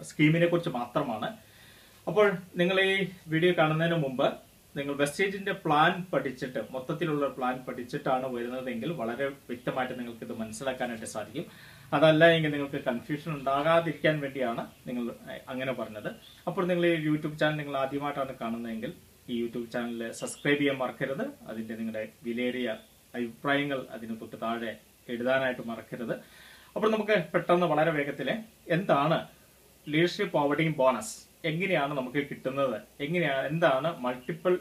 സ്കീമിനെ കുറിച്ച് മാത്രമാണ് അപ്പോൾ നിങ്ങൾ ഈ വീഡിയോ കാണുന്നതിന് മുമ്പ് നിങ്ങൾ വെസ്റ്റേജിന്റെ പ്ലാൻ പഠിച്ചിട്ട് മൊത്തത്തിലുള്ള പ്ലാൻ പഠിച്ചിട്ടാണ് വരുന്നതെങ്കിൽ വളരെ വ്യക്തമായിട്ട് നിങ്ങൾക്ക് ഇത് മനസ്സിലാക്കാനായിട്ട് സാധിക്കും അതല്ല എങ്കിൽ നിങ്ങൾക്ക് കൺഫ്യൂഷൻ ഉണ്ടാകാതിരിക്കാൻ വേണ്ടിയാണ് നിങ്ങൾ അങ്ങനെ പറഞ്ഞത് അപ്പോൾ നിങ്ങൾ ഈ യൂട്യൂബ് ചാനൽ നിങ്ങൾ ആദ്യമായിട്ടാണ് കാണുന്നതെങ്കിൽ ഈ യൂട്യൂബ് ചാനൽ സബ്സ്ക്രൈബ് ചെയ്യാൻ മറക്കരുത് അതിന്റെ നിങ്ങളുടെ വിലയേറിയ അഭിപ്രായങ്ങൾ അതിന് തൊട്ട് താഴെ എഴുതാനായിട്ട് മറക്കരുത് അപ്പോൾ നമുക്ക് പെട്ടെന്ന് വളരെ വേഗത്തില് എന്താണ് ലീഡർഷിപ്പ് പോവർട്ടിംഗ് ബോണസ് എങ്ങനെയാണ് നമുക്ക് കിട്ടുന്നത് എങ്ങനെയാണ് എന്താണ് മൾട്ടിപ്പിൾ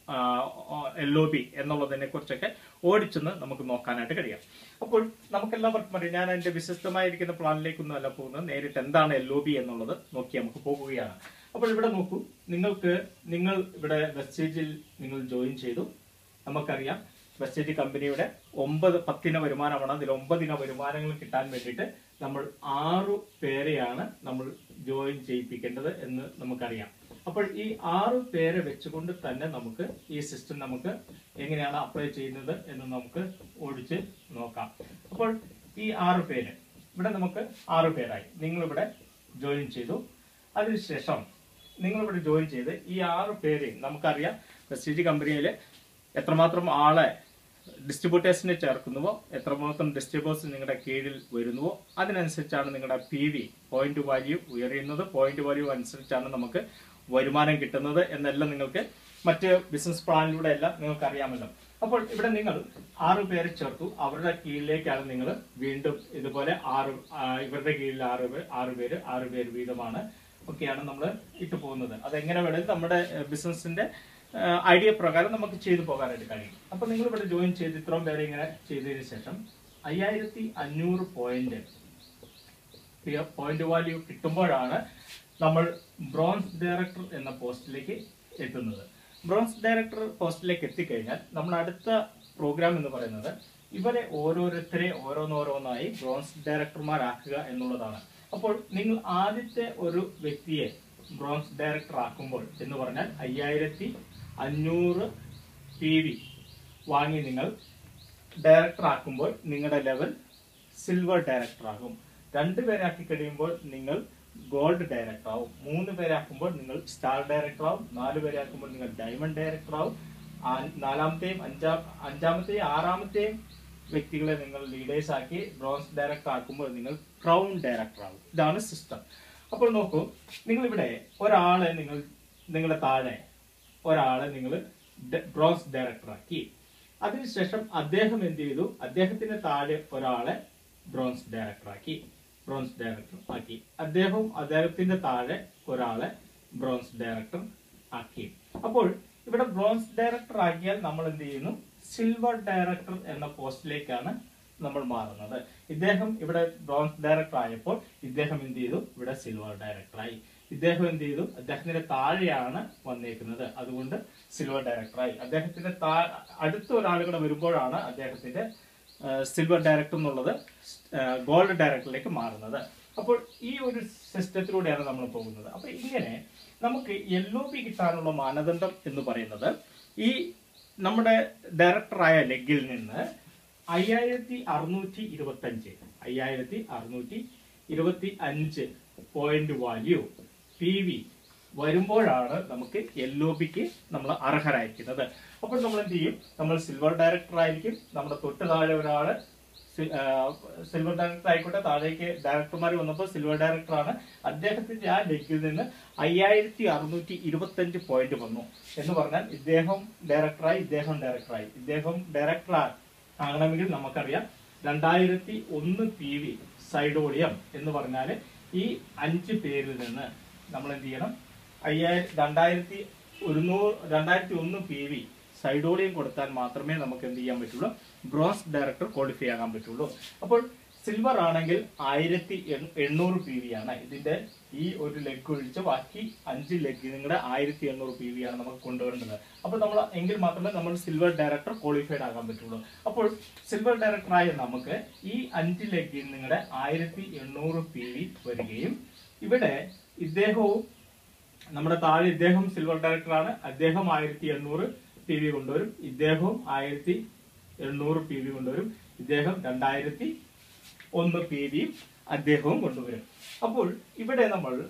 എൽ ഒ ബി എന്നുള്ളതിനെ കുറിച്ചൊക്കെ ഓടിച്ചെന്ന് നമുക്ക് നോക്കാനായിട്ട് കഴിയാം അപ്പോൾ നമുക്കെല്ലാവർക്കും അറിയാം ഞാൻ അതിന്റെ വിശിഷ്ടമായിരിക്കുന്ന പ്ലാനിലേക്കൊന്നും അല്ല പോകുന്നത് നേരിട്ട് എന്താണ് എൽ ഒ ബി എന്നുള്ളത് നോക്കി നമുക്ക് പോകുകയാണ് അപ്പോൾ ഇവിടെ നോക്കൂ നിങ്ങൾക്ക് നിങ്ങൾ ഇവിടെ വെസ്റ്റേജിൽ നിങ്ങൾ ജോയിൻ ചെയ്തു നമുക്കറിയാം വെസ്റ്റേജ് കമ്പനിയുടെ ഒമ്പത് പത്തിന വരുമാനമാണ് അതിൽ ഒമ്പതിന വരുമാനങ്ങൾ കിട്ടാൻ വേണ്ടിയിട്ട് നമ്മൾ ആറു പേരെയാണ് നമ്മൾ ജോയിൻ ചെയ്യിപ്പിക്കേണ്ടത് എന്ന് നമുക്കറിയാം അപ്പോൾ ഈ ആറു പേരെ വെച്ചുകൊണ്ട് തന്നെ നമുക്ക് ഈ സിസ്റ്റം നമുക്ക് എങ്ങനെയാണ് അപ്ലൈ ചെയ്യുന്നത് എന്ന് നമുക്ക് ഓടിച്ച് നോക്കാം അപ്പോൾ ഈ ആറു പേര് ഇവിടെ നമുക്ക് ആറു പേരായി നിങ്ങളിവിടെ ജോയിൻ ചെയ്തു അതിനുശേഷം നിങ്ങളിവിടെ ജോയിൻ ചെയ്ത് ഈ ആറ് പേര് നമുക്കറിയാം വെസ്റ്റേജ് കമ്പനിയിൽ എത്രമാത്രം ആളെ ഡിസ്ട്രിബ്യൂട്ടേഴ്സിനെ ചേർക്കുന്നുവോ എത്രമാത്രം ഡിസ്ട്രിബ്യൂട്ടേഴ്സ് നിങ്ങളുടെ കീഴിൽ വരുന്നുവോ അതിനനുസരിച്ചാണ് നിങ്ങളുടെ പി വി പോയിന്റ് വാല്യൂ ഉയരുന്നത് പോയിന്റ് വാല്യൂ അനുസരിച്ചാണ് നമുക്ക് വരുമാനം കിട്ടുന്നത് എന്നെല്ലാം നിങ്ങൾക്ക് മറ്റ് ബിസിനസ് പ്ലാനിലൂടെ എല്ലാം നിങ്ങൾക്ക് അറിയാമല്ലോ അപ്പോൾ ഇവിടെ നിങ്ങൾ ആറ് പേരെ ചേർത്തു അവരുടെ കീഴിലേക്കാണ് നിങ്ങൾ വീണ്ടും ഇതുപോലെ ആറ് ആ, ഇവരുടെ കീഴിൽ ആറ് പേര് ആറ് പേര് ആറ് പേര് വീതമാണ് ഒക്കെയാണ് നമ്മൾ ഇട്ടു പോകുന്നത് അതെങ്ങനെ വേണമെങ്കിലും നമ്മുടെ ബിസിനസിന്റെ ഐഡിയ പ്രകാരം നമുക്ക് ചെയ്തു പോകാനായിട്ട് കഴിയും അപ്പൊ നിങ്ങൾ ഇവിടെ ജോയിൻ ചെയ്ത് ഇത്രയും പേരെ ഇങ്ങനെ ചെയ്തതിന് ശേഷം അയ്യായിരത്തി അഞ്ഞൂറ് പോയിന്റ് പോയിന്റ് വാല്യൂ കിട്ടുമ്പോഴാണ് നമ്മൾ ബ്രോൺസ് ഡയറക്ടർ എന്ന പോസ്റ്റിലേക്ക് എത്തുന്നത് ബ്രോൺസ് ഡയറക്ടർ പോസ്റ്റിലേക്ക് എത്തിക്കഴിഞ്ഞാൽ നമ്മൾ അടുത്ത പ്രോഗ്രാം എന്ന് പറയുന്നത് ഇവരെ ഓരോരുത്തരെ ഓരോന്നോരോന്നായി ബ്രോൺസ് ഡയറക്ടർമാരാക്കുക എന്നുള്ളതാണ് അപ്പോൾ നിങ്ങൾ ആദ്യത്തെ ഒരു വ്യക്തിയെ ബ്രോൺസ് ഡയറക്ടർ ആക്കുമ്പോൾ എന്ന് പറഞ്ഞാൽ അയ്യായിരത്തി അഞ്ഞൂറ് പി വി വാങ്ങി നിങ്ങൾ ഡയറക്ടർ ആക്കുമ്പോൾ നിങ്ങളുടെ ലെവൽ സിൽവർ ഡയറക്ടർ ആകും രണ്ട് പേരാക്കി കഴിയുമ്പോൾ നിങ്ങൾ ഗോൾഡ് ഡയറക്ടർ ആവും മൂന്ന് പേരാക്കുമ്പോൾ നിങ്ങൾ സ്റ്റാർ ഡയറക്ടർ ആവും നാല് പേരാക്കുമ്പോൾ നിങ്ങൾ ഡയമണ്ട് ഡയറക്ടർ ആവും ആ- നാലാമത്തെയും അഞ്ചാം അഞ്ചാമത്തെയും ആറാമത്തെയും വ്യക്തികളെ നിങ്ങൾ ലീഡേഴ്സ് ആക്കി ബ്രോൺസ് ഡയറക്ടർ ആക്കുമ്പോൾ നിങ്ങൾ ക്രൗൺ ഡയറക്ടർ ആവും ഇതാണ് സിസ്റ്റം അപ്പോൾ നോക്കൂ നിങ്ങൾ ഇവിടെ ഒരാളെ നിങ്ങൾ നിങ്ങളുടെ താഴെ ഒരാളെ നിങ്ങൾ ബ്രോൺസ് ഡയറക്ടർ ആക്കി അതിനുശേഷം അദ്ദേഹം എന്ത് ചെയ്തു അദ്ദേഹത്തിന്റെ താഴെ ഒരാളെ ബ്രോൺസ് ഡയറക്ടർ ആക്കി ബ്രോൺസ് ഡയറക്ടർ ആക്കി അദ്ദേഹവും അദ്ദേഹത്തിന്റെ താഴെ ഒരാളെ ബ്രോൺസ് ഡയറക്ടർ ആക്കി അപ്പോൾ ഇവിടെ ബ്രോൺസ് ഡയറക്ടർ ആക്കിയാൽ നമ്മൾ എന്ത് ചെയ്യുന്നു സിൽവർ ഡയറക്ടർ എന്ന പോസ്റ്റിലേക്കാണ് നമ്മൾ മാറുന്നത് ഇദ്ദേഹം ഇവിടെ ബ്രോൺസ് ഡയറക്ടർ ആയപ്പോൾ ഇദ്ദേഹം എന്ത് ചെയ്തു ഇവിടെ സിൽവർ ഡയറക്ടറായി ഇദ്ദേഹം എന്ത് ചെയ്തു അദ്ദേഹത്തിന്റെ താഴെയാണ് വന്നേക്കുന്നത് അതുകൊണ്ട് സിൽവർ ഡയറക്ടറായി അദ്ദേഹത്തിന്റെ താ- അടുത്ത ഒരാളുകൂടെ വരുമ്പോഴാണ് അദ്ദേഹത്തിന്റെ സിൽവർ ഡയറക്ടർ എന്നുള്ളത് ഗോൾഡ് ഡയറക്ടറിലേക്ക് മാറുന്നത് അപ്പോൾ ഈ ഒരു സിസ്റ്റത്തിലൂടെയാണ് നമ്മൾ പോകുന്നത് അപ്പൊ ഇങ്ങനെ നമുക്ക് എൽ ഒ പി കിട്ടാനുള്ള മാനദണ്ഡം എന്ന് പറയുന്നത് ഈ നമ്മുടെ ഡയറക്ടറായ ലെഗിൽ നിന്ന് അയ്യായിരത്തി അറുന്നൂറ്റി ഇരുപത്തി അഞ്ച് അയ്യായിരത്തി അറുന്നൂറ്റി ഇരുപത്തി അഞ്ച് പോയിന്റ് വാല്യൂ പി വി വരുമ്പോഴാണ് നമുക്ക് എൽ ഒ പിക്ക് നമ്മൾ അർഹരായിരിക്കുന്നത് അപ്പോൾ നമ്മൾ എന്ത് ചെയ്യും നമ്മൾ സിൽവർ ഡയറക്ടർ ആയിരിക്കും നമ്മുടെ തൊട്ട് താഴെ ഒരാള് സി- ആ, സിൽവർ ഡയറക്ടർ ആയിക്കോട്ടെ താഴേക്ക് ഡയറക്ടർമാർ വന്നപ്പോൾ സിൽവർ ഡയറക്ടറാണ് അദ്ദേഹത്തിന്റെ ആ ലെഗിൽ നിന്ന് അയ്യായിരത്തി അറുന്നൂറ്റി ഇരുപത്തി അഞ്ച് പോയിന്റ് വന്നു എന്ന് പറഞ്ഞാൽ ഇദ്ദേഹം ഡയറക്ടറായി ഇദ്ദേഹം ഡയറക്ടറായി ഇദ്ദേഹം ഡയറക്ടർ ആകണമെങ്കിൽ നമുക്കറിയാം രണ്ടായിരത്തി ഒന്ന് പി വി സൈഡോഡിയം എന്ന് പറഞ്ഞാൽ ഈ അഞ്ച് പേരിൽ നിന്ന് നമ്മൾ എന്ത് ചെയ്യണം അയ്യായിരം രണ്ടായിരത്തി ഒരുന്നൂറ് രണ്ടായിരത്തി ഒന്ന് പി വി സൈഡോഡിയം കൊടുത്താൽ മാത്രമേ നമുക്ക് എന്ത് ചെയ്യാൻ പറ്റുള്ളൂ ബ്രോൺസ് ഡയറക്ടർ ക്വാളിഫൈ ആകാൻ പറ്റുള്ളൂ അപ്പോൾ സിൽവർ ആണെങ്കിൽ ആയിരത്തി എണ്ണൂറ് പി വി ആണ് ഇതിന്റെ ഈ ഒരു ലെഗ് ഒഴിച്ച് ബാക്കി അഞ്ച് ലെഗ് നിങ്ങളുടെ ആയിരത്തി എണ്ണൂറ് പി വി ആണ് നമുക്ക് കൊണ്ടുവരേണ്ടത് അപ്പോൾ നമ്മൾ എങ്കിൽ മാത്രമേ നമ്മൾ സിൽവർ ഡയറക്ടർ ക്വാളിഫൈഡ് ആകാൻ പറ്റുള്ളൂ അപ്പോൾ സിൽവർ ഡയറക്ടറായ നമുക്ക് ഈ അഞ്ച് ലെഗിൽ നിങ്ങളുടെ ആയിരത്തി എണ്ണൂറ് പി വി വരികയും ഇവിടെ ഇദ്ദേഹവും നമ്മുടെ താഴെ ഇദ്ദേഹം സിൽവർ ഡയറക്ടറാണ് അദ്ദേഹം ആയിരത്തി എണ്ണൂറ് പി വി കൊണ്ടുവരും ഇദ്ദേഹവും ആയിരത്തി എണ്ണൂറ് പി വി കൊണ്ടുവരും ഇദ്ദേഹം രണ്ടായിരത്തി ഒന്ന് പി വിയും അദ്ദേഹവും കൊണ്ടുവരും അപ്പോൾ ഇവിടെ നമ്മൾ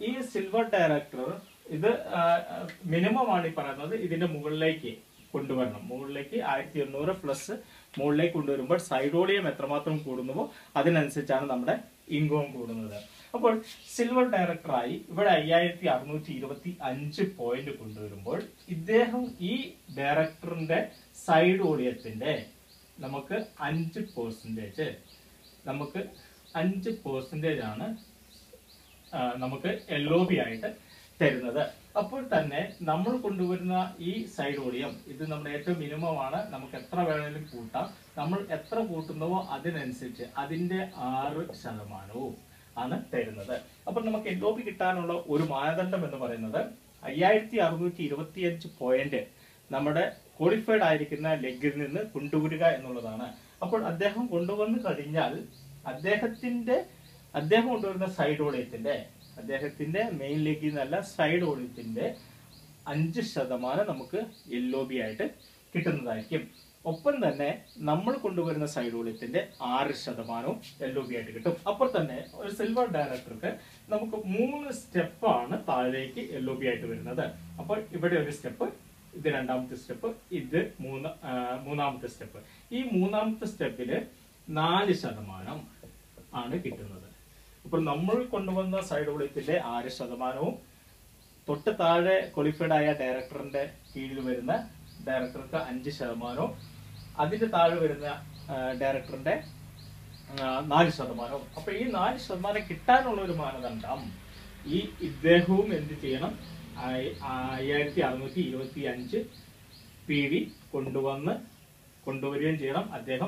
ഈ സിൽവർ ഡയറക്ടർ ഇത് മിനിമം ആണ് ഈ പറയുന്നത് ഇതിന്റെ മുകളിലേക്ക് കൊണ്ടുവരണം മുകളിലേക്ക് ആയിരത്തി എണ്ണൂറ് പ്ലസ് മുകളിലേക്ക് കൊണ്ടുവരുമ്പോൾ സൈഡോളിയം എത്രമാത്രം കൂടുന്നുവോ അതിനനുസരിച്ചാണ് നമ്മുടെ ഇൻകവും കൂടുന്നത് അപ്പോൾ സിൽവർ ഡയറക്ടറായി ഇവിടെ അയ്യായിരത്തി അറുന്നൂറ്റി ഇരുപത്തി അഞ്ച് പോയിന്റ് കൊണ്ടുവരുമ്പോൾ ഇദ്ദേഹം ഈ ഡയറക്ടറിന്റെ സൈഡ് ഓളിയത്തിന്റെ നമുക്ക് അഞ്ച് പെർസെൻറ്റേജ് നമുക്ക് അഞ്ച് പെർസെൻറ്റേജ് ആണ് ആ, നമുക്ക് എൽ ഒ ബി ആയിട്ട് തരുന്നത് അപ്പോൾ തന്നെ നമ്മൾ കൊണ്ടുവരുന്ന ഈ സൈഡ് ഓഡിയം ഇത് നമ്മുടെ ഏറ്റവും മിനിമം ആണ് നമുക്ക് എത്ര വേണമെങ്കിലും കൂട്ടാം നമ്മൾ എത്ര കൂട്ടുന്നുവോ അതിനനുസരിച്ച് അതിന്റെ ആറ് ശതമാനവും ആണ് തരുന്നത് അപ്പോൾ നമുക്ക് എൽ ഒ ബി കിട്ടാനുള്ള ഒരു മാനദണ്ഡം എന്ന് പറയുന്നത് അയ്യായിരത്തി അറുന്നൂറ്റി ഇരുപത്തി അഞ്ച് പോയിന്റ് നമ്മുടെ ക്വാളിഫൈഡ് ആയിരിക്കുന്ന ലെഗിൽ നിന്ന് കൊണ്ടുവരിക എന്നുള്ളതാണ് അപ്പോൾ അദ്ദേഹം കൊണ്ടുവന്നു കഴിഞ്ഞാൽ അദ്ദേഹത്തിന്റെ അദ്ദേഹം കൊണ്ടുവരുന്ന സൈഡ് ഓഡിയത്തിന്റെ അദ്ദേഹത്തിന്റെ മെയിൻ ലെഗിൽ നിന്നല്ല സൈഡ് ഓഡിയത്തിന്റെ അഞ്ച് ശതമാനം നമുക്ക് എൽ ഒ ബി ആയിട്ട് കിട്ടുന്നതായിരിക്കും ഒപ്പം തന്നെ നമ്മൾ കൊണ്ടുവരുന്ന സൈഡ് ഓഡിയത്തിന്റെ ആറ് ശതമാനവും എൽ ഒ ബി ആയിട്ട് കിട്ടും അപ്പോൾ തന്നെ ഒരു സിൽവർ ഡയറക്ടർക്ക് നമുക്ക് മൂന്ന് സ്റ്റെപ്പാണ് താഴേക്ക് എൽ ഒ ബി ആയിട്ട് വരുന്നത് അപ്പോൾ ഇവിടെ ഒരു സ്റ്റെപ്പ് ഇത് രണ്ടാമത്തെ സ്റ്റെപ്പ് ഇത് മൂന്ന് ആ, മൂന്നാമത്തെ സ്റ്റെപ്പ് ഈ മൂന്നാമത്തെ സ്റ്റെപ്പില് നാല് ശതമാനം ആണ് കിട്ടുന്നത് അപ്പോൾ നമ്മൾ കൊണ്ടുവന്ന സൈഡ് ഓഡിയത്തിന്റെ ആറ് ശതമാനവും തൊട്ട് താഴെ ക്വാളിഫൈഡ് ആയ ഡയറക്ടറിന്റെ കീഴിൽ വരുന്ന ഡയറക്ടർക്ക് അഞ്ച് ശതമാനവും അതിന്റെ താഴെ വരുന്ന ആ, ഡയറക്ടറിന്റെ ആ, നാല് ശതമാനവും അപ്പൊ ഈ നാല് ശതമാനം കിട്ടാനുള്ള ഒരു മാനദണ്ഡം ഈ ഇദ്ദേഹവും എന്ത് ചെയ്യണം ആയി- അയ്യായിരത്തി അറുന്നൂറ്റി ഇരുപത്തി അഞ്ച് പി വി കൊണ്ടുവന്ന് കൊണ്ടുവരികയും ചെയ്യണം അദ്ദേഹം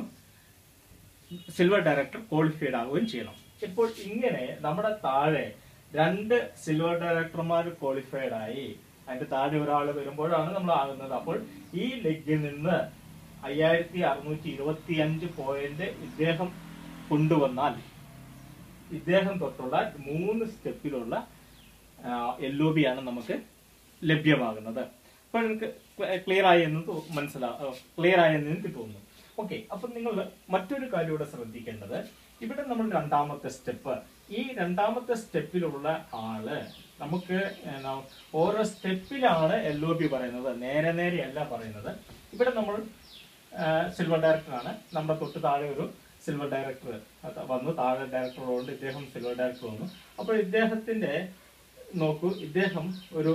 സിൽവർ ഡയറക്ടർ ക്വാളിഫൈഡ് ആവുകയും ചെയ്യണം ഇപ്പോൾ ഇങ്ങനെ നമ്മുടെ താഴെ രണ്ട് സിൽവർ ഡയറക്ടർമാർ ക്വാളിഫൈഡ് ആയി അതിന്റെ താഴെ ഒരാൾ വരുമ്പോഴാണ് നമ്മൾ ആകുന്നത് അപ്പോൾ ഈ ലെഗിൽ നിന്ന് അയ്യായിരത്തി അറുന്നൂറ്റി ഇരുപത്തി അഞ്ച് പോയിന്റ് ഇദ്ദേഹം കൊണ്ടുവന്നാൽ ഇദ്ദേഹം തൊട്ടുള്ള മൂന്ന് സ്റ്റെപ്പിലുള്ള എൽ ഒ ബി ആണ് നമുക്ക് ലഭ്യമാകുന്നത് അപ്പോൾ നിങ്ങൾക്ക് ക്ലിയർ ആയി എന്ന് തോ- മനസ്സിലാ ക്ലിയർ ആയി എന്ന് എനിക്ക് തോന്നുന്നു ഓക്കെ അപ്പൊ നിങ്ങൾ മറ്റൊരു കാര്യം ഇവിടെ ശ്രദ്ധിക്കേണ്ടത് ഇവിടെ നമ്മൾ രണ്ടാമത്തെ സ്റ്റെപ്പ് ഈ രണ്ടാമത്തെ സ്റ്റെപ്പിലുള്ള ആള് നമുക്ക് എന്നാ, ഓരോ സ്റ്റെപ്പിലാണ് എൽ ഒ ബി പറയുന്നത് നേരെ നേരെ അല്ല പറയുന്നത് ഇവിടെ നമ്മൾ സിൽവർ ഡയറക്ടറാണ് നമ്മുടെ തൊട്ട് താഴെ ഒരു സിൽവർ ഡയറക്ടർ വന്നു താഴെ ഡയറക്ടർ കൊണ്ട് ഇദ്ദേഹം സിൽവർ ഡയറക്ടർ വന്നു അപ്പോൾ ഇദ്ദേഹത്തിന്റെ നോക്കൂ ഇദ്ദേഹം ഒരു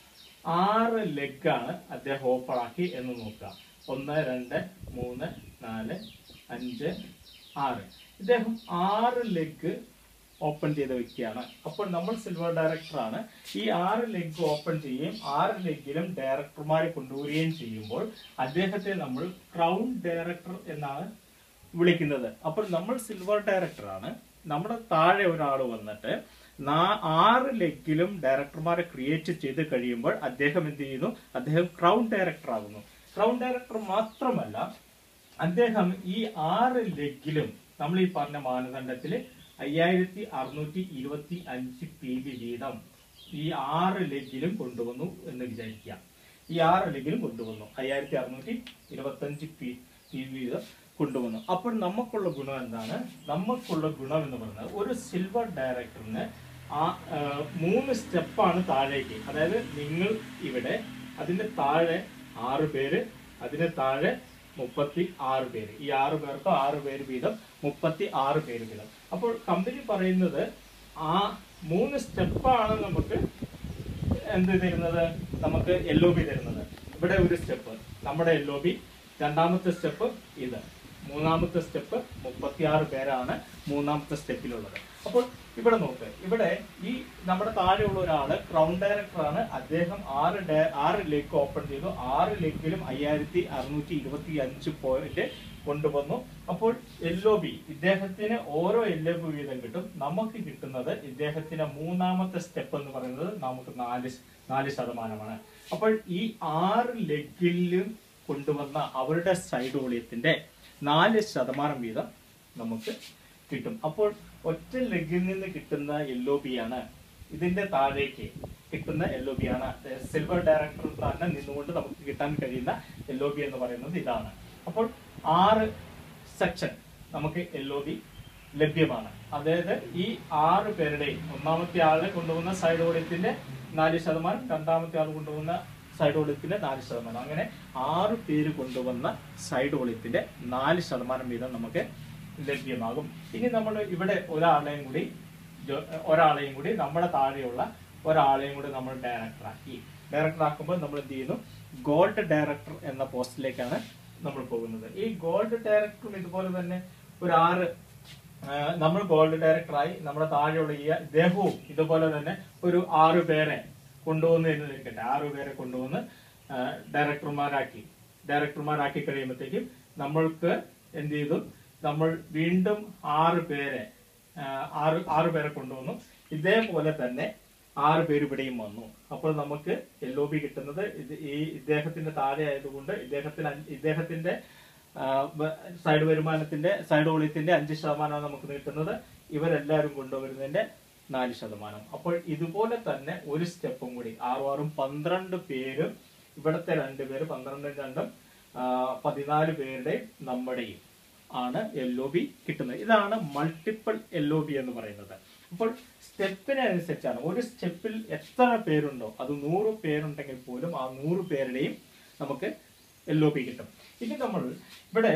ആറ് ലെഗാണ് അദ്ദേഹം ഓപ്പൺ ആക്കി എന്ന് നോക്കുക ഒന്ന് രണ്ട് മൂന്ന് നാല് അഞ്ച് ആറ് ഇദ്ദേഹം ആറ് ലെഗ് ഓപ്പൺ ചെയ്ത വ്യക്തിയാണ് അപ്പോൾ നമ്മൾ സിൽവർ ഡയറക്ടറാണ് ഈ ആറ് ലെഗ് ഓപ്പൺ ചെയ്യുകയും ആറ് ലെഗിലും ഡയറക്ടർമാരെ കൊണ്ടുവരികയും ചെയ്യുമ്പോൾ അദ്ദേഹത്തെ നമ്മൾ ക്രൗൺ ഡയറക്ടർ എന്നാണ് വിളിക്കുന്നത് അപ്പോൾ നമ്മൾ സിൽവർ ഡയറക്ടറാണ് നമ്മുടെ താഴെ ഒരാൾ വന്നിട്ട് നാ- ആറ് ലെഗിലും ഡയറക്ടർമാരെ ക്രിയേറ്റ് ചെയ്ത് കഴിയുമ്പോൾ അദ്ദേഹം എന്ത് ചെയ്യുന്നു അദ്ദേഹം ക്രൗൺ ഡയറക്ടർ ആകുന്നു ക്രൗൺ ഡയറക്ടർ മാത്രമല്ല അദ്ദേഹം ഈ ആറ് ലെഗിലും നമ്മൾ ഈ പറഞ്ഞ മാനദണ്ഡത്തിൽ അയ്യായിരത്തി അറുന്നൂറ്റി ഇരുപത്തി അഞ്ച് പി വി വീതം ഈ ആറ് ലെഗിലും കൊണ്ടുവന്നു എന്ന് വിചാരിക്കുക ഈ ആറ് ലെഗിലും കൊണ്ടുവന്നു അയ്യായിരത്തി അറുന്നൂറ്റി ഇരുപത്തി അഞ്ച് പി പി വി വീതം കൊണ്ടുവന്നു അപ്പോൾ നമുക്കുള്ള ഗുണം എന്താണ് നമുക്കുള്ള ഗുണം എന്ന് പറയുന്നത് ഒരു സിൽവർ ഡയറക്ടറിന് ആ ആ, മൂന്ന് സ്റ്റെപ്പാണ് താഴേക്ക് അതായത് നിങ്ങൾ ഇവിടെ അതിന്റെ താഴെ ആറ് പേര് അതിന് താഴെ മുപ്പത്തി ആറ് പേര് ഈ ആറ് പേർക്ക് ആറ് പേര് വീതം മുപ്പത്തി ആറ് പേര് വീതം അപ്പോൾ കമ്പനി പറയുന്നത് ആ മൂന്ന് സ്റ്റെപ്പാണ് നമുക്ക് എന്ത് തരുന്നത് നമുക്ക് എൽ ഒ ബി തരുന്നത് ഇവിടെ ഒരു സ്റ്റെപ്പ് നമ്മുടെ എൽ ഒ ബി രണ്ടാമത്തെ സ്റ്റെപ്പ് ഇത് മൂന്നാമത്തെ സ്റ്റെപ്പ് മുപ്പത്തിയാറ് പേരാണ് മൂന്നാമത്തെ സ്റ്റെപ്പിലുള്ളത് അപ്പോൾ ഇവിടെ നോക്ക് ഇവിടെ ഈ നമ്മുടെ താഴെയുള്ള ഒരാള് ക്രൗൺ ഡയറക്ടറാണ് അദ്ദേഹം ആറ് ഡയ- ആറ് ലെഗ് ഓപ്പൺ ചെയ്തു ആറ് ലെഗിലും അയ്യായിരത്തി അറുന്നൂറ്റി ഇരുപത്തി അഞ്ച് പോയിന്റ് കൊണ്ടുവന്നു അപ്പോൾ എൽ ഒ ബി ഇദ്ദേഹത്തിന് ഓരോ എൽ ഒ ബി വീതം കിട്ടും നമുക്ക് കിട്ടുന്നത് ഇദ്ദേഹത്തിന്റെ മൂന്നാമത്തെ സ്റ്റെപ്പ് എന്ന് പറയുന്നത് നമുക്ക് നാല് ശ- നാല് ശതമാനമാണ് അപ്പോൾ ഈ ആറ് ലെഗിലും കൊണ്ടുവന്ന അവരുടെ സൈഡ് വോളിയത്തിന്റെ നാല് ശതമാനം വീതം നമുക്ക് കിട്ടും അപ്പോൾ ഒറ്റ ലെഗിൽ നിന്ന് കിട്ടുന്ന എൽ ഒ ബി ആണ് ഇതിന്റെ താഴേക്ക് കിട്ടുന്ന എൽ ഒ ബി ആണ് സിൽവർ ഡയറക്ടർ തന്നെ നിന്നുകൊണ്ട് നമുക്ക് കിട്ടാൻ കഴിയുന്ന എൽ ഒ ബി എന്ന് പറയുന്നത് ഇതാണ് അപ്പോൾ ആറ് സെക്ഷൻ നമുക്ക് എൽ ഒ ബി ലഭ്യമാണ് അതായത് ഈ ആറ് പേരുടെയും ഒന്നാമത്തെ ആളെ കൊണ്ടുപോകുന്ന സൈഡ് ഓഡിയത്തിന്റെ നാല് ശതമാനം രണ്ടാമത്തെ ആൾ കൊണ്ടുപോകുന്ന സൈഡ് ഓഡിയത്തിന്റെ നാല് ശതമാനം അങ്ങനെ ആറ് പേര് കൊണ്ടുവന്ന സൈഡ് ഓഡിയത്തിന്റെ നാല് ശതമാനം വീതം നമുക്ക് ലഭ്യമാകും ഇനി നമ്മൾ ഇവിടെ ഒരാളെയും കൂടി ജോ- ഒരാളെയും കൂടി നമ്മുടെ താഴെയുള്ള ഒരാളെയും കൂടി നമ്മൾ ഡയറക്ടർ ആക്കി ഡയറക്ടർ ആക്കുമ്പോൾ നമ്മൾ എന്ത് ചെയ്യുന്നു ഗോൾഡ് ഡയറക്ടർ എന്ന പോസ്റ്റിലേക്കാണ് നമ്മൾ പോകുന്നത് ഈ ഗോൾഡ് ഡയറക്ടറും ഇതുപോലെ തന്നെ ഒരു ആറ് ആ, നമ്മൾ ഗോൾഡ് ഡയറക്ടറായി നമ്മുടെ താഴെയുള്ള ഈ ഇദ്ദേഹവും ഇതുപോലെ തന്നെ ഒരു ആറ് പേരെ കൊണ്ടുവന്ന് എന്ന് നിൽക്കട്ടെ ആറ് പേരെ കൊണ്ടുവന്ന് ആ, ഡയറക്ടർമാരാക്കി ഡയറക്ടർമാരാക്കി കഴിയുമ്പോഴത്തേക്കും നമ്മൾക്ക് എന്ത് ചെയ്തു നമ്മൾ വീണ്ടും ആറ് പേരെ ആ, ആറ് ആറ് പേരെ കൊണ്ടുവന്നു ഇതേപോലെ തന്നെ ആറ് പേര് ഇവിടെയും വന്നു അപ്പോൾ നമുക്ക് എൽ ഒ ബി കിട്ടുന്നത് ഇത് ഈ ഇദ്ദേഹത്തിന്റെ താഴെ ആയതുകൊണ്ട് ഇദ്ദേഹത്തിന് അഞ്ച്- ഇദ്ദേഹത്തിന്റെ ആ, വ- സൈഡ് വരുമാനത്തിന്റെ സൈഡ് ഓളിയത്തിന്റെ അഞ്ച് ശതമാനമാണ് നമുക്ക് കിട്ടുന്നത് ഇവരെല്ലാവരും കൊണ്ടുവരുന്നതിന്റെ നാല് ശതമാനം അപ്പോൾ ഇതുപോലെ തന്നെ ഒരു സ്റ്റെപ്പും കൂടി ആറും ആറും പന്ത്രണ്ട് പേരും ഇവിടുത്തെ രണ്ട് പേര് പന്ത്രണ്ടും രണ്ടും ആ, പതിനാല് പേരുടെ നമ്മുടെയും ആണ് എൽ ഒ ബി കിട്ടുന്നത് ഇതാണ് മൾട്ടിപ്പിൾ എൽ ഒ ബി എന്ന് പറയുന്നത് അപ്പോൾ സ്റ്റെപ്പിനനുസരിച്ചാണ് ഒരു സ്റ്റെപ്പിൽ എത്ര പേരുണ്ടോ അത് നൂറ് പേരുണ്ടെങ്കിൽ പോലും ആ നൂറ് പേരുടെയും നമുക്ക് എൽ ഒ പി കിട്ടും ഇനി നമ്മൾ ഇവിടെ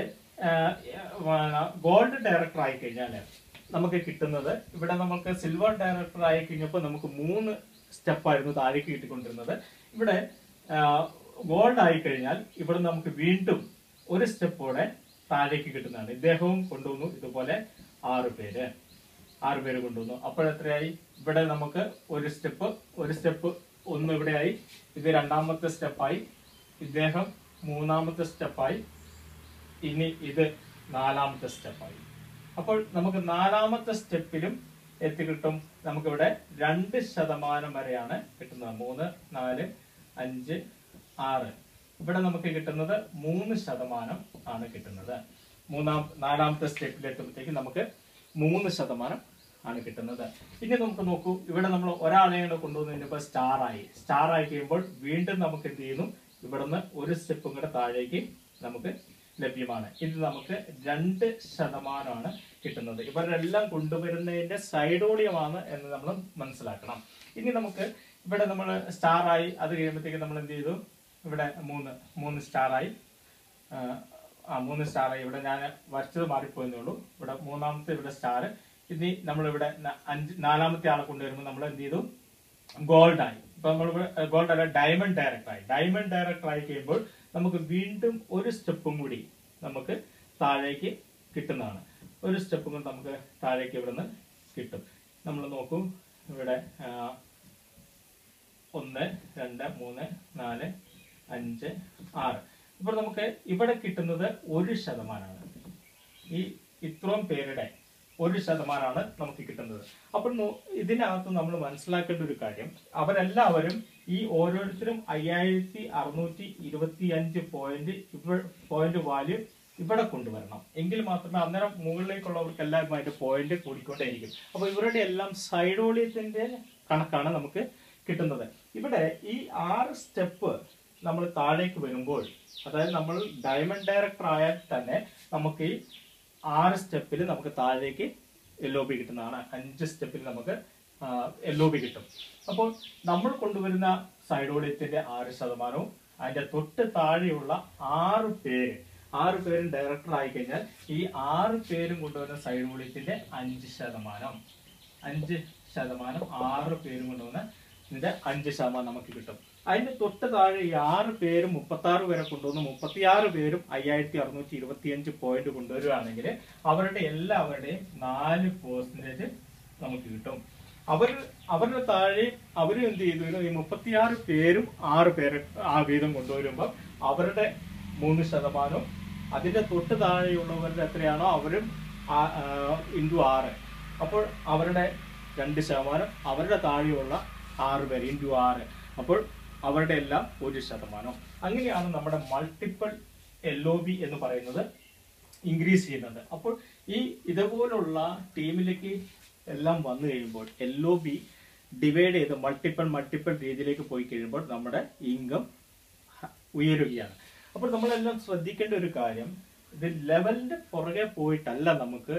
ഗോൾഡ് ഡയറക്ടർ ആയി കഴിഞ്ഞാൽ നമുക്ക് കിട്ടുന്നത് ഇവിടെ നമുക്ക് സിൽവർ ഡയറക്ടർ ആയി കഴിഞ്ഞപ്പോൾ നമുക്ക് മൂന്ന് സ്റ്റെപ്പായിരുന്നു താഴേക്ക് കിട്ടിക്കൊണ്ടിരുന്നത് ഇവിടെ ഗോൾഡ് ആയി കഴിഞ്ഞാൽ ഇവിടെ നമുക്ക് വീണ്ടും ഒരു സ്റ്റെപ്പോടെ താഴേക്ക് കിട്ടുന്നതാണ് ഇദ്ദേഹവും കൊണ്ടുവന്നു ഇതുപോലെ ആറ് പേര് ആറ് പേര് കൊണ്ടുവന്നു അപ്പോൾ എത്രയായി ഇവിടെ നമുക്ക് ഒരു സ്റ്റെപ്പ് ഒരു സ്റ്റെപ്പ് ഒന്ന് ഇവിടെയായി ഇത് രണ്ടാമത്തെ സ്റ്റെപ്പായി ഇദ്ദേഹം മൂന്നാമത്തെ സ്റ്റെപ്പായി ഇനി ഇത് നാലാമത്തെ സ്റ്റെപ്പായി അപ്പോൾ നമുക്ക് നാലാമത്തെ സ്റ്റെപ്പിലും എത്തിക്കിട്ടും നമുക്കിവിടെ രണ്ട് ശതമാനം വരെയാണ് കിട്ടുന്നത് മൂന്ന് നാല് അഞ്ച് ആറ് ഇവിടെ നമുക്ക് കിട്ടുന്നത് മൂന്ന് ശതമാനം ആണ് കിട്ടുന്നത് മൂന്നാം നാലാമത്തെ സ്റ്റെപ്പിൽ എത്തുമ്പോഴത്തേക്ക് നമുക്ക് മൂന്ന് ശതമാനം ആണ് കിട്ടുന്നത് ഇനി നമുക്ക് നോക്കൂ ഇവിടെ നമ്മൾ ഒരാളെ കൂടെ കൊണ്ടുവന്നതിന് സ്റ്റാർ ആയി സ്റ്റാർ ആയി കഴിയുമ്പോൾ വീണ്ടും നമുക്ക് എന്ത് ചെയ്യുന്നു ഇവിടുന്ന് ഒരു സ്റ്റെപ്പും കൂടെ താഴേക്ക് നമുക്ക് ലഭ്യമാണ് ഇത് നമുക്ക് രണ്ട് ശതമാനമാണ് കിട്ടുന്നത് ഇവരെല്ലാം കൊണ്ടുവരുന്നതിന്റെ സൈഡോളിയമാണ് എന്ന് നമ്മൾ മനസ്സിലാക്കണം ഇനി നമുക്ക് ഇവിടെ നമ്മൾ സ്റ്റാർ ആയി അത് കഴിയുമ്പോഴത്തേക്ക് നമ്മൾ എന്ത് ചെയ്തു ഇവിടെ മൂന്ന് മൂന്ന് സ്റ്റാർ ആയി ആ, ആ മൂന്ന് സ്റ്റാർ ആയി ഇവിടെ ഞാൻ വരച്ചത് മാറിപ്പോയെന്നേ ഉള്ളൂ ഇവിടെ മൂന്നാമത്തെ ഇവിടെ സ്റ്റാർ ഇനി നമ്മളിവിടെ ന- അഞ്ച് നാലാമത്തെ ആളെ കൊണ്ടുവരുമ്പോൾ നമ്മൾ എന്ത് ചെയ്തു ഗോൾഡ് ആയി ഇപ്പൊ നമ്മൾ ഗോൾഡ് അല്ല ഡയമണ്ട് ഡയറക്ടർ ആയി ഡയമണ്ട് ഡയറക്ടർ ആയി കഴിയുമ്പോൾ നമുക്ക് വീണ്ടും ഒരു സ്റ്റെപ്പും കൂടി നമുക്ക് താഴേക്ക് കിട്ടുന്നതാണ് ഒരു സ്റ്റെപ്പും കൂടി നമുക്ക് താഴേക്ക് ഇവിടുന്ന് കിട്ടും നമ്മൾ നോക്കൂ ഇവിടെ ആ, ഒന്ന് രണ്ട് മൂന്ന് നാല് അഞ്ച് ആറ് ഇപ്പോൾ നമുക്ക് ഇവിടെ കിട്ടുന്നത് ഒരു ശതമാനമാണ് ഈ ഇത്രയും പേരുടെ ഒരു ശതമാനമാണ് നമുക്ക് കിട്ടുന്നത് അപ്പോൾ നോ- ഇതിനകത്ത് നമ്മൾ മനസ്സിലാക്കേണ്ട ഒരു കാര്യം അവരെല്ലാവരും ഈ ഓരോരുത്തരും അയ്യായിരത്തി അറുന്നൂറ്റി ഇരുപത്തി അഞ്ച് പോയിന്റ് പോയിന്റ് വാല്യൂ ഇവിടെ കൊണ്ടുവരണം എങ്കിൽ മാത്രമേ അന്നേരം മുകളിലേക്കുള്ളവർക്ക് എല്ലാവരും അതിന്റെ പോയിന്റ് കൂടിക്കൊണ്ടേയിരിക്കും അപ്പൊ ഇവരുടെ എല്ലാം സൈഡോളിയത്തിന്റെ കണക്കാണ് നമുക്ക് കിട്ടുന്നത് ഇവിടെ ഈ ആറ് സ്റ്റെപ്പ് നമ്മൾ താഴേക്ക് വരുമ്പോൾ അതായത് നമ്മൾ ഡയമണ്ട് ഡയറക്ടർ ആയാൽ തന്നെ നമുക്ക് ഈ ആറ് സ്റ്റെപ്പിൽ നമുക്ക് താഴേക്ക് എൽ ഒ ബി കിട്ടുന്നതാണ് അഞ്ച് സ്റ്റെപ്പിൽ നമുക്ക് എൽ ഒ ബി കിട്ടും അപ്പോൾ നമ്മൾ കൊണ്ടുവരുന്ന സൈഡോളിയത്തിന്റെ ആറ് ശതമാനവും അതിന്റെ തൊട്ട് താഴെയുള്ള ആറ് പേര് ആറ് പേരും ഡയറക്ടർ ആയി കഴിഞ്ഞാൽ ഈ ആറ് പേരും കൊണ്ടുവരുന്ന സൈഡോളിയത്തിന്റെ അഞ്ച് ശതമാനം അഞ്ച് ശതമാനം ആറ് പേരും കൊണ്ടുവന്ന ഇതിന്റെ അഞ്ച് ശതമാനം നമുക്ക് കിട്ടും അതിന്റെ തൊട്ട് താഴെ ഈ ആറ് പേരും മുപ്പത്തി ആറ് പേരെ കൊണ്ടുവന്ന് മുപ്പത്തിയാറ് പേരും അയ്യായിരത്തി അറുന്നൂറ്റി ഇരുപത്തി അഞ്ച് പോയിന്റ് കൊണ്ടുവരികയാണെങ്കിൽ അവരുടെ എല്ലാവരുടെയും നാല് പെർസെന്റേജ് നമുക്ക് കിട്ടും അവർ അവരുടെ താഴെ അവരും എന്ത് ചെയ്തു ഈ മുപ്പത്തിയാറ് പേരും ആറ് പേരെ ആ വീതം കൊണ്ടുവരുമ്പോൾ അവരുടെ മൂന്ന് ശതമാനവും അതിന്റെ തൊട്ട് താഴെയുള്ളവരുടെ എത്രയാണോ അവരും ഇൻറ്റു ആറ് അപ്പോൾ അവരുടെ രണ്ട് ശതമാനം അവരുടെ താഴെയുള്ള ആറ് പേര് ഇൻറ്റു ആറ് അപ്പോൾ അവരുടെ എല്ലാം ഒരു ശതമാനം അങ്ങനെയാണ് നമ്മുടെ മൾട്ടിപ്പിൾ എൽ ഒ ബി എന്ന് പറയുന്നത് ഇൻക്രീസ് ചെയ്യുന്നത് അപ്പോൾ ഈ ഇതുപോലുള്ള ടീമിലേക്ക് എല്ലാം വന്നു കഴിയുമ്പോൾ എൽ ഒ ബി ഡിവൈഡ് ചെയ്ത് മൾട്ടിപ്പിൾ മൾട്ടിപ്പിൾ രീതിയിലേക്ക് പോയി കഴിയുമ്പോൾ നമ്മുടെ ഇൻകം ഉയരുകയാണ് അപ്പോൾ നമ്മളെല്ലാം ശ്രദ്ധിക്കേണ്ട ഒരു കാര്യം ഇത് ലെവലിന്റെ പുറകെ പോയിട്ടല്ല നമുക്ക്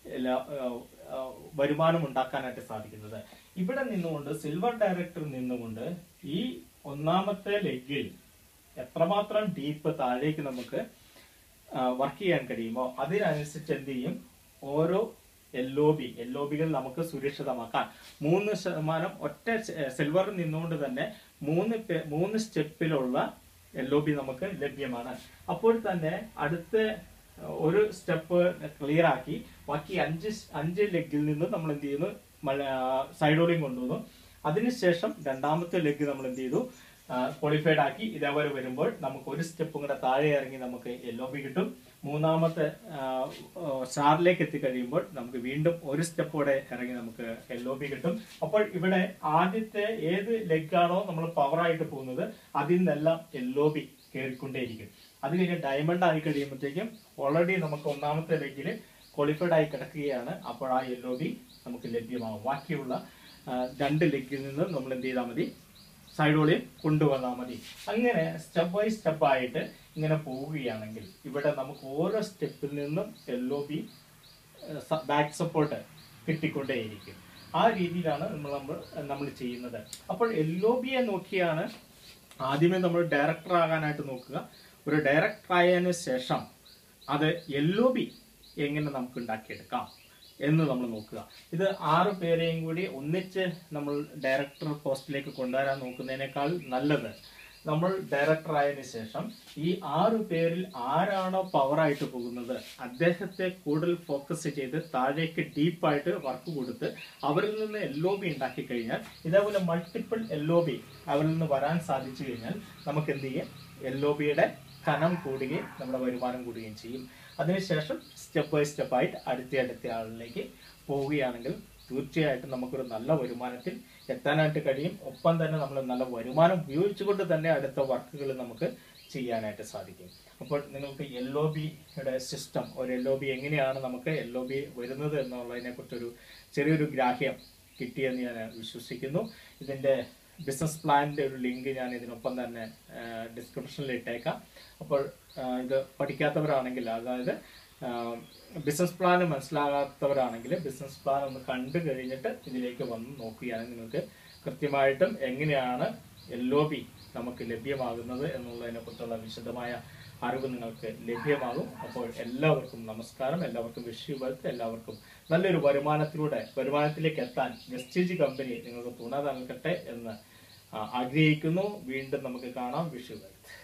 എല്ലാ, ആ, ആ, വരുമാനം ഉണ്ടാക്കാനായിട്ട് സാധിക്കുന്നത് ഇവിടെ നിന്നുകൊണ്ട് സിൽവർ ഡയറക്ടർ നിന്നുകൊണ്ട് ഈ ഒന്നാമത്തെ ലെഗിൽ എത്രമാത്രം ഡീപ്പ് താഴേക്ക് നമുക്ക് വർക്ക് ചെയ്യാൻ കഴിയുമോ അതിനനുസരിച്ച് എന്ത് ചെയ്യും ഓരോ L O B L O ബികൾ നമുക്ക് സുരക്ഷിതമാക്കാൻ മൂന്ന് ശതമാനം ഒറ്റ സിൽവറിൽ നിന്നുകൊണ്ട് തന്നെ മൂന്ന് പേ- മൂന്ന് സ്റ്റെപ്പിലുള്ള എൽ ഒ ബി നമുക്ക് ലഭ്യമാണ് അപ്പോൾ തന്നെ അടുത്ത ഒരു സ്റ്റെപ്പ് ക്ലിയർ ആക്കി ബാക്കി അഞ്ച് സ് അഞ്ച് ലെഗിൽ നിന്ന് നമ്മൾ എന്ത് ചെയ്യുന്നു സൈഡോളിയും കൊണ്ടുവന്നു അതിനുശേഷം രണ്ടാമത്തെ ലെഗ് നമ്മൾ എന്ത് ചെയ്തു ക്വാളിഫൈഡ് ആക്കി ഇതേപോലെ വരുമ്പോൾ നമുക്ക് ഒരു സ്റ്റെപ്പും കൂടെ താഴെ ഇറങ്ങി നമുക്ക് എൽ ഒ ബി കിട്ടും മൂന്നാമത്തെ സ്റ്റാറിലേക്ക് എത്തിക്കഴിയുമ്പോൾ നമുക്ക് വീണ്ടും ഒരു സ്റ്റെപ്പ് കൂടെ ഇറങ്ങി നമുക്ക് എൽ ഒ ബി കിട്ടും അപ്പോൾ ഇവിടെ ആദ്യത്തെ ഏത് ലെഗാണോ നമ്മൾ പവറായിട്ട് പോകുന്നത് അതിൽ നിന്നെല്ലാം എൽ ഒ ബി കയറിക്കൊണ്ടേയിരിക്കും അത് കഴിഞ്ഞ് ഡയമണ്ട് ആയി കഴിയുമ്പോഴത്തേക്കും ഓൾറെഡി നമുക്ക് ഒന്നാമത്തെ ലെഗിൽ ക്വാളിഫൈഡ് ആയി കിടക്കുകയാണ് അപ്പോൾ ആ എൽ ഒ ബി നമുക്ക് ലഭ്യമാകും ബാക്കിയുള്ള ആ, രണ്ട് ലെഗിൽ നിന്ന് നമ്മൾ എന്ത് ചെയ്താൽ മതി സൈഡോളിൽ കൊണ്ടുവന്നാൽ മതി അങ്ങനെ സ്റ്റെപ്പ് ബൈ സ്റ്റെപ്പ് ആയിട്ട് ഇങ്ങനെ പോവുകയാണെങ്കിൽ ഇവിടെ നമുക്ക് ഓരോ സ്റ്റെപ്പിൽ നിന്നും L O B back support കിട്ടിക്കൊണ്ടേയിരിക്കും ആ രീതിയിലാണ് നമ്മൾ നമ്മൾ നമ്മൾ ചെയ്യുന്നത് അപ്പോൾ എൽ ഒ ബിയെ നോക്കിയാണ് ആദ്യമേ നമ്മൾ ഡയറക്ടർ ആകാനായിട്ട് നോക്കുക ഒരു ഡയറക്ടർ ആയതിനു ശേഷം അത് എൽ ഒ ബി എങ്ങനെ നമുക്ക് ഉണ്ടാക്കിയെടുക്കാം എന്ന് നമ്മൾ നോക്കുക ഇത് ആറ് പേരെയും കൂടി ഒന്നിച്ച് നമ്മൾ ഡയറക്ടർ പോസ്റ്റിലേക്ക് കൊണ്ടുവരാൻ നോക്കുന്നതിനേക്കാൾ നല്ലത് നമ്മൾ ഡയറക്ടർ ആയതിനു ശേഷം ഈ ആറു പേരിൽ ആരാണോ പവറായിട്ട് പോകുന്നത് അദ്ദേഹത്തെ കൂടുതൽ ഫോക്കസ് ചെയ്ത് താഴേക്ക് ഡീപ്പായിട്ട് വർക്ക് കൊടുത്ത് അവരിൽ നിന്ന് എൽ ഒ ബി ഉണ്ടാക്കി കഴിഞ്ഞാൽ ഇതേപോലെ മൾട്ടിപ്പിൾ എൽ ഒ ബി അവരിൽ നിന്ന് വരാൻ സാധിച്ചു കഴിഞ്ഞാൽ നമുക്ക് എന്ത് ചെയ്യും എൽ ഒ ബിയുടെ കനം കൂടുകയും നമ്മുടെ വരുമാനം കൂടുകയും ചെയ്യും അതിനുശേഷം സ്റ്റെപ്പ് ബൈ സ്റ്റെപ്പ് ആയിട്ട് അടുത്ത അടുത്ത ആളിലേക്ക് പോവുകയാണെങ്കിൽ തീർച്ചയായിട്ടും നമുക്കൊരു നല്ല വരുമാനത്തിൽ എത്താനായിട്ട് കഴിയും ഒപ്പം തന്നെ നമ്മൾ നല്ല വരുമാനം ഉപയോഗിച്ചുകൊണ്ട് തന്നെ അടുത്ത വർക്കുകൾ നമുക്ക് ചെയ്യാനായിട്ട് സാധിക്കും അപ്പോൾ നിങ്ങൾക്ക് എൽ ഒ ബിയുടെ സിസ്റ്റം ഒരു എൽ ഒ ബി എങ്ങനെയാണ് നമുക്ക് എൽ ഒ ബി വരുന്നത് എന്നുള്ളതിനെ കുറിച്ചൊരു ചെറിയൊരു ഗ്രാഹ്യം കിട്ടിയെന്ന് ഞാൻ വിശ്വസിക്കുന്നു ഇതിന്റെ ബിസിനസ് പ്ലാനിന്റെ ഒരു ലിങ്ക് ഞാൻ ഇതിനൊപ്പം തന്നെ ഡിസ്ക്രിപ്ഷനിൽ ഇട്ടേക്കാം അപ്പോൾ ആ, ഇത് പഠിക്കാത്തവരാണെങ്കിൽ അതായത് ബിസിനസ് പ്ലാൻ മനസ്സിലാകാത്തവരാണെങ്കിൽ ബിസിനസ് പ്ലാൻ ഒന്ന് കണ്ടു കഴിഞ്ഞിട്ട് ഇതിലേക്ക് വന്ന് നോക്കുകയാണെങ്കിൽ നിങ്ങൾക്ക് കൃത്യമായിട്ടും എങ്ങനെയാണ് എൽ ഒ ബി നമുക്ക് ലഭ്യമാകുന്നത് എന്നുള്ളതിനെ കുറിച്ചുള്ള വിശദമായ അറിവ് നിങ്ങൾക്ക് ലഭ്യമാകും അപ്പോൾ എല്ലാവർക്കും നമസ്കാരം എല്ലാവർക്കും വിഷ് വെൽത്ത് എല്ലാവർക്കും നല്ലൊരു വരുമാനത്തിലൂടെ വരുമാനത്തിലേക്ക് എത്താൻ വെസ്റ്റേജ് കമ്പനി നിങ്ങൾക്ക് തുണ നൽകട്ടെ എന്ന് ആ, ആഗ്രഹിക്കുന്നു വീണ്ടും നമുക്ക് കാണാം വിഷ് വെൽത്ത്